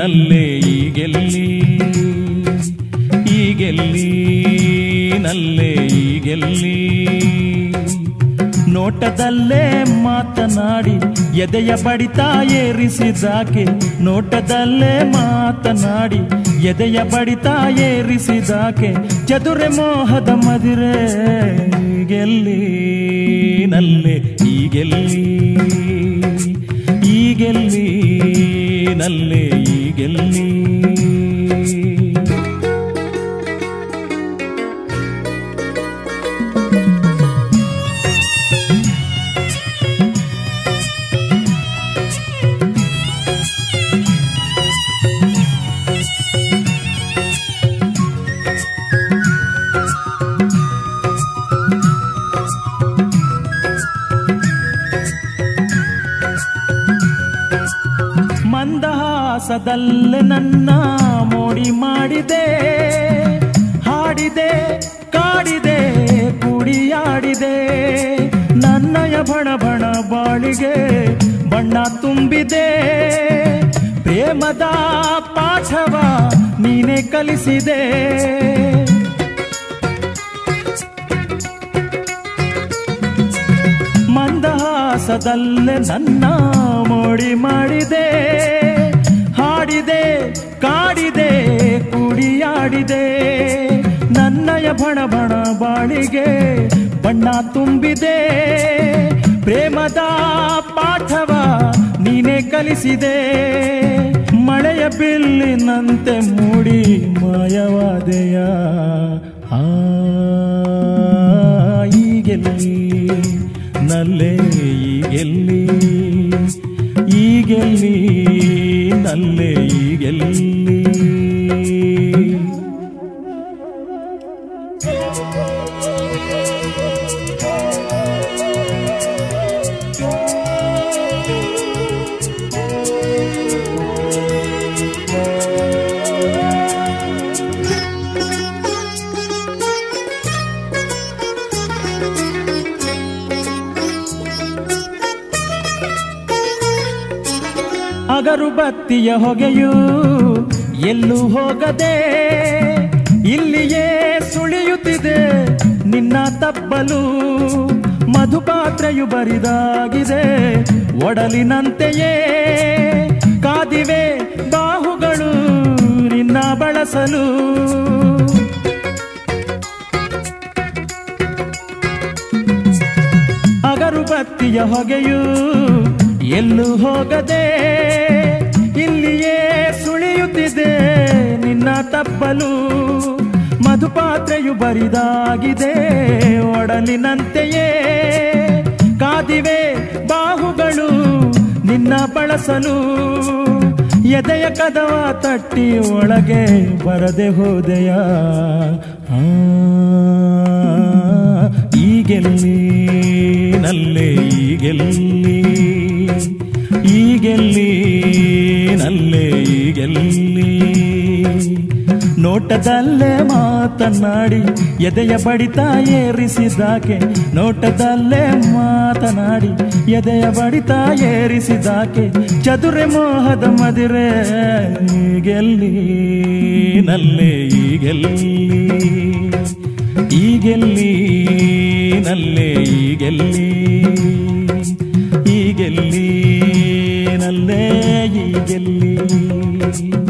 ನಲ್ಲೇ ಈಗೆಲ್ಲಿ ಈಗೆಲ್ಲಿ ನಲ್ಲೇ ಈಗೆಲ್ಲಿ ನೋಟದಲ್ಲೇ ಮಾತನಾಡಿ ಎದೆಯ ಬಡಿತ ಏರಿಸಿದಾಕೆ ನೋಟದಲ್ಲೇ ಮಾತನಾಡಿ ಎದೆಯ ಬಡಿತ ಏರಿಸಿದಾಕೆ ಚದುರೆ ಮೋಹದ ಮದಿರೆ ಈಗೆಲ್ಲಿ ನಲ್ಲೆ ಈಗೆಲ್ಲಿ ಈಗೆಲ್ಲಿ ನಲ್ಲೆ ಈಗೆಲ್ಲಿ ಮಂದಹಾಸದಲ್ಲೇ ನನ್ನ ಮೋಡಿ ಮಾಡಿದೆ ಹಾಡಿದೆ ಕಾಡಿದೆ ಕುಡಿಯಾಡಿದೆ ನನ್ನಯ ಬಣ ಬಣ ಬಾಳಿಗೆ ಬಣ್ಣ ತುಂಬಿದೆ ಪ್ರೇಮದ ಪಾಠವ ನೀನೆ ಕಲಿಸಿದೆ ಮಂದಹಾಸದಲ್ಲೇ ನನ್ನ ಮೋಡಿ ಮಾಡಿದೆ ಹಾಡಿದೆ ಕಾಡಿದೆ ಕುಡಿಯಾಡಿದೆ ನನ್ನಯ ಬಣ ಬಣ ಬಾಳಿಗೆ ಬಣ್ಣ ತುಂಬಿದೆ ಪ್ರೇಮದ ಪಾಠವ ನೀನೆ ಕಲಿಸಿದೆ ಮಳೆಯ ಬಿಲ್ಲಿನಂತೆ ಮೂಡಿ ಮಾಯವಾದೆಯ ಆ ಈಗೆಲ್ಲಿ ನಲ್ಲೇ ಈಗೆಲ್ಲಿ ಈಗೆಲ್ಲಿ ನಲ್ಲೇ ಈಗೆಲ್ಲಿ ಅಗರು ಬತ್ತಿಯ ಹೊಗೆಯು ಎಲ್ಲೂ ಹೋಗದೆ ಇಲ್ಲಿಯೇ ಸುಳಿಯುತ್ತಿದೆ ನಿನ್ನ ತಪ್ಪಲು ಮಧುಪಾತ್ರೆಯು ಬರಿದಾಗಿದೆ ಒಡಲಿನಂತೆಯೇ ಕಾದಿವೆ ಬಾಹುಗಳು ನಿನ್ನ ಬಳಸಲು ಅಗರು ಬತ್ತಿಯ ಹೊಗೆಯು ಎಲ್ಲೂ ಹೋಗದೆ ಇಲ್ಲಿಯೇ ಸುಳಿಯುತ್ತಿದೆ ನಿನ್ನ ತಪ್ಪಲು ಮಧುಪಾತ್ರೆಯು ಬರಿದಾಗಿದೆ ಒಡಲಿನಂತೆಯೇ ಕಾದಿವೆ ಬಾಹುಗಳು ನಿನ್ನ ಬಳಸಲು ಎದೆಯ ಕದವ ತಟ್ಟಿ ಒಳಗೆ ಬರದೆ ಹೋದೆಯ ಆ, ಈಗೆಲ್ಲಿ ನಲ್ಲೆ ಈಗೆಲ್ಲಿ ಈಗೆಲ್ಲಿ ನಲ್ಲೆ ಈಗೆಲ್ಲಿ ನೋಟದಲ್ಲೇ ಮಾತನಾಡಿ ಎದೆಯ ಬಡಿತ ಏರಿಸಿದಾಕೆ ನೋಟದಲ್ಲೇ ಮಾತನಾಡಿ ಎದೆಯ ಬಡಿತ ಏರಿಸಿದಾಕೆ ಚದುರೆ ಮೋಹದ ಮದಿರೆ ಈಗೆಲ್ಲಿ ನಲ್ಲೆ ಈಗೆಲ್ಲಿ ಈಗೆಲ್ಲಿ ನಲ್ಲೆ ಈಗೆಲ್ಲಿ ಈಗೆಲ್ಲಿ ನಲ್ಲೇ ಈಗೆಲ್ಲಿ